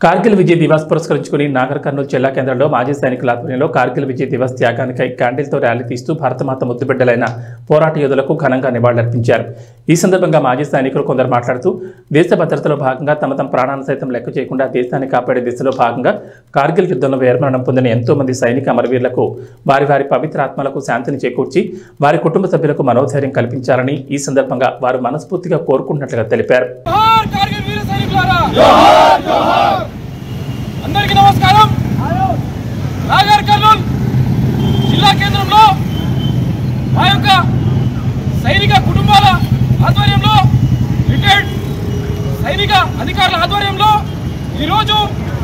కార్గిల్ విజయ్ దివస్ పురస్కరించుకుని నాగర్ కర్నూలు జిల్లా కేంద్రంలో మాజీ సైనికుల ఆధ్వర్యంలో కార్గిల్ విజయ్ దివస్ త్యాగానికై క్యాండిల్తో ర్యాలీ తీస్తూ భారతమాత ముద్దుబిడ్డలైన పోరాట యోధులకు ఘనంగా నివాళులర్పించారు ఈ సందర్భంగా మాజీ సైనికులు కొందరు మాట్లాడుతూ దేశ భద్రతలో భాగంగా తమ తమ ప్రాణాలను సైతం లెక్క చేయకుండా దేశాన్ని కాపాడే దిశలో భాగంగా కార్గిల్ యుద్ధంలో వీరమరణం పొందిన ఎంతో మంది సైనిక అమరవీరులకు వారి వారి పవిత్ర ఆత్మలకు శాంతిని చేకూర్చి వారి కుటుంబ సభ్యులకు మనోధైర్యం కల్పించాలని ఈ సందర్భంగా వారు మనస్ఫూర్తిగా కోరుకుంటున్నట్లుగా తెలిపారు జోహార్ కార్గిల్ వీర సైనికులారా అందరికీ నమస్కారం నాగర్ కర్నూల్ జిల్లా కేంద్రంలో మా యొక్క సైనిక కుటుంబాల ఆధ్వర్యంలో రిటైర్డ్ సైనిక అధికారుల ఆధ్వర్యంలో ఈరోజు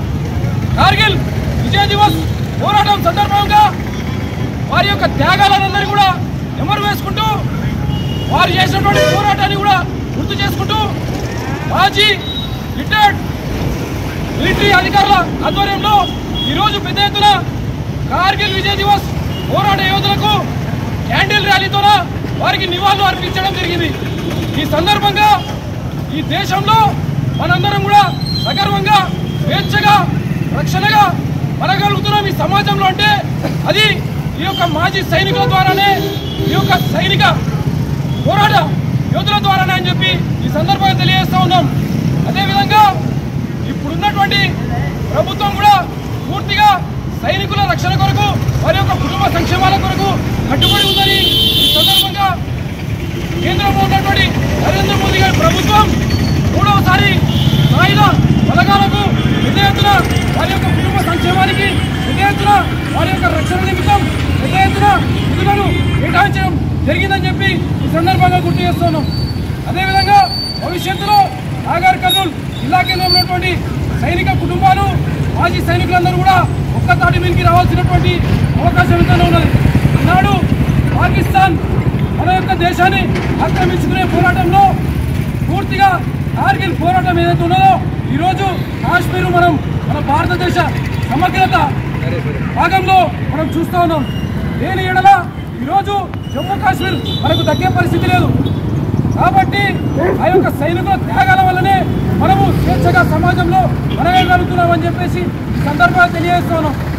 కార్గిల్ విజయ్ దివస్ పోరాటం సందర్భంగా వారి యొక్క త్యాగాలందరినీ కూడా ఎమరు వేసుకుంటూ వారు చేసినటువంటి పోరాటాన్ని కూడా గుర్తు చేసుకుంటూ మాజీ రిటైర్డ్ మిలిటరీ అధికారుల ఆధ్వర్యంలో ఈరోజు పెద్ద ఎత్తున కార్గిల్ విజయ్ దివస్ పోరాట యోధులకు క్యాండిల్ ర్యాలీతో వారికి నివాళులు అర్పించడం జరిగింది ఈ సందర్భంగా ఈ దేశంలో మనందరం కూడా సగర్వంగా స్వేచ్ఛగా రక్షణగా మనగలుగుతున్నాం ఈ సమాజంలో అంటే అది ఈ యొక్క మాజీ సైనికుల ద్వారానే ఈ యొక్క సైనిక పోరాట యోధుల ద్వారానే అని చెప్పి ఈ సందర్భంగా తెలియజేస్తా ఉన్నాం అదేవిధంగా ఇప్పుడున్నటువంటి ప్రభుత్వం కూడా పూర్తిగా సైనికుల రక్షణ కొరకు వారి యొక్క కుటుంబ సంక్షేమాల కొరకు కట్టుబడి ఉందని ఈ సందర్భంగా కేంద్రంలో ఉన్నటువంటి నరేంద్ర మోదీ గారి ప్రభుత్వం మూడవసారి సాయుధ బలగాలకు పెద్ద ఎత్తున వారి యొక్క కుటుంబ సంక్షేమానికి పెద్ద ఎత్తున వారి యొక్క రక్షణ నిమిత్తం పెద్ద ఎత్తున నిధులను కేటాయించడం జరిగిందని చెప్పి ఈ సందర్భంగా గుర్తు చేస్తున్నాం అదేవిధంగా భవిష్యత్తులో నాగర్ కర్నూలు జిల్లా కేంద్రంలో ఉన్నటువంటి సైనిక కుటుంబాలు మాజీ సైనికులందరూ కూడా ఒక్క తాటి మీదకి రావాల్సినటువంటి అవకాశం ఎంతైనా ఉన్నది ఈనాడు పాకిస్తాన్ మన యొక్క దేశాన్ని ఆక్రమించుకునే పోరాటంలో పూర్తిగా కార్గిల్ పోరాటం ఏదైతే ఉన్నదో ఈరోజు కాశ్మీర్ మనం మన భారతదేశ సమగ్రత భాగంలో మనం చూస్తా ఉన్నాం దేని ఎడల ఈరోజు జమ్మూ కాశ్మీర్ మనకు దక్కే పరిస్థితి లేదు కాబట్టి ఆ యొక్క సైనికుల త్యాగాల వల్లనే మనము స్వేచ్ఛగా సమాజంలో మనగలుగుతున్నామని చెప్పేసి ఈ సందర్భంగా తెలియజేస్తున్నాం